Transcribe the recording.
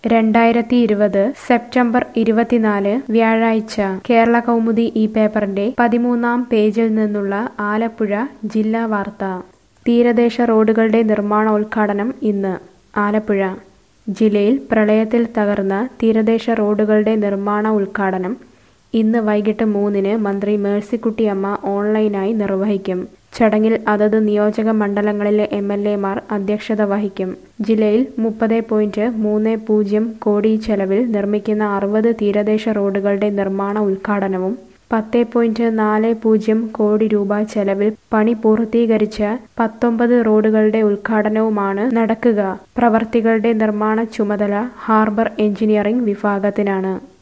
രണ്ടായിരത്തി ഇരുപത് സെപ്റ്റംബർ ഇരുപത്തിനാല് വ്യാഴാഴ്ച കേരള കൗമുദി ഈ പേപ്പറിന്റെ പതിമൂന്നാം പേജിൽ നിന്നുള്ള ആലപ്പുഴ ജില്ലാ വാർത്ത തീരദേശ റോഡുകളുടെ നിർമ്മാണോദ്ഘാടനം ഇന്ന് ആലപ്പുഴ ജില്ലയിൽ പ്രളയത്തിൽ തകർന്ന തീരദേശ റോഡുകളുടെ നിർമ്മാണ ഉദ്ഘാടനം ഇന്ന് വൈകിട്ട് മൂന്നിന് മന്ത്രി മേഴ്സിക്കുട്ടിയമ്മ ഓൺലൈനായി നിർവഹിക്കും ചടങ്ങിൽ അതത് നിയോജക മണ്ഡലങ്ങളിലെ എം എൽ എമാർ അധ്യക്ഷത വഹിക്കും ജില്ലയിൽ മുപ്പത് പോയിന്റ് മൂന്ന് പൂജ്യം കോടി ചെലവിൽ നിർമ്മിക്കുന്ന അറുപത് തീരദേശ റോഡുകളുടെ നിർമ്മാണ ഉദ്ഘാടനവും പത്ത് പോയിന്റ് നാല് പൂജ്യം കോടി രൂപ ചെലവിൽ പണി പൂർത്തീകരിച്ച പത്തൊമ്പത് റോഡുകളുടെ ഉദ്ഘാടനവുമാണ് നടക്കുക പ്രവർത്തികളുടെ നിർമ്മാണ ചുമതല ഹാർബർ എഞ്ചിനീയറിംഗ് വിഭാഗത്തിനാണ്